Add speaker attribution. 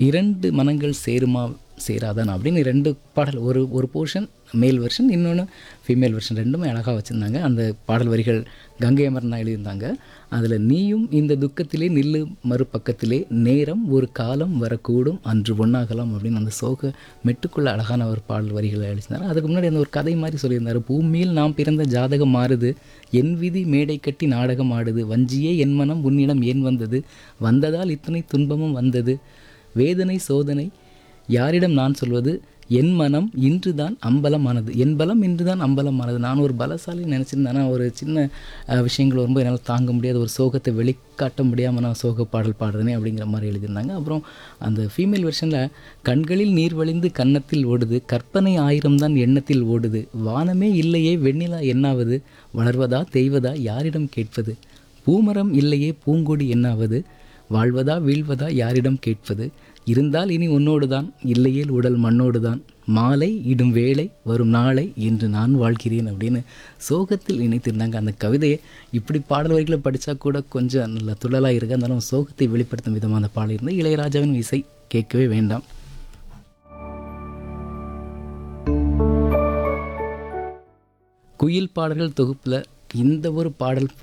Speaker 1: இரண்டு மனங்கள் சேருமா சேராதான் அப்படின்னு ரெண்டு பாடல் ஒரு ஒரு போர்ஷன் மேல் வெர்ஷன் இன்னொன்று ஃபீமேல் வெர்ஷன் ரெண்டுமே அழகாக வச்சுருந்தாங்க அந்த பாடல் வரிகள் கங்கை அமரன் தான் எழுதியிருந்தாங்க அதில் நீயும் இந்த துக்கத்திலே நில்லு மறுபக்கத்திலே நேரம் ஒரு காலம் வரக்கூடும் அன்று ஒன்றாகலாம் அப்படின்னு அந்த சோக மெட்டுக்குள்ள அழகான ஒரு பாடல் வரிகளை எழுதினார் அதுக்கு முன்னாடி அந்த ஒரு கதை மாதிரி சொல்லியிருந்தார் பூமியில் நாம் பிறந்த ஜாதகம் மாறுது என் விதி மேடை கட்டி நாடகம் ஆடுது வஞ்சியே என் மனம் உன்னிடம் ஏன் வந்தது வந்ததால் இத்தனை துன்பமும் வந்தது வேதனை சோதனை யாரிடம் நான் சொல்வது என் மனம் இன்றுதான் அம்பலமானது என் பலம் இன்றுதான் அம்பலமானது நான் ஒரு பலசாலி நினச்சிருந்தேன் ஆனால் ஒரு சின்ன அஹ், விஷயங்கள் வரும்போது என்னால் தாங்க முடியாத ஒரு சோகத்தை வெளிக்காட்ட முடியாமல் நான் சோக பாடல் பாடுறேனே அப்படிங்கிற மாதிரி எழுதியிருந்தாங்க அப்புறம் அந்த ஃபீமேல் வெர்ஷனில் கண்களில் நீர் வழிந்து கன்னத்தில் ஓடுது கற்பனை ஆயிரம் தான் எண்ணத்தில் ஓடுது வானமே இல்லையே வெண்ணிலா என்னாவது வளர்வதா தெய்வதா யாரிடம் கேட்பது பூமரம் இல்லையே பூங்கொடி என்னாவது வாழ்வதா வீழ்வதா யாரிடம் கேட்பது இருந்தால் இனி உன்னோடு தான் இல்லையேல் உடல் மண்ணோடு தான் மாலை இடும் வேளை வரும் நாளை என்று நான் வாழ்கிறேன் அப்படின்னு சோகத்தில் இணைத்திருந்தாங்க அந்த கவிதையை இப்படி பாடல் வரிகளை படித்தா கூட கொஞ்சம் நல்ல துள்ளலாக இருக்கு இருந்தாலும் சோகத்தை வெளிப்படுத்தும் விதமான பாடல் இருந்தால் இளையராஜாவின் இசை கேட்கவே வேண்டாம் குயில் பாடல்கள் தொகுப்பில் இந்த ஒரு பாடல்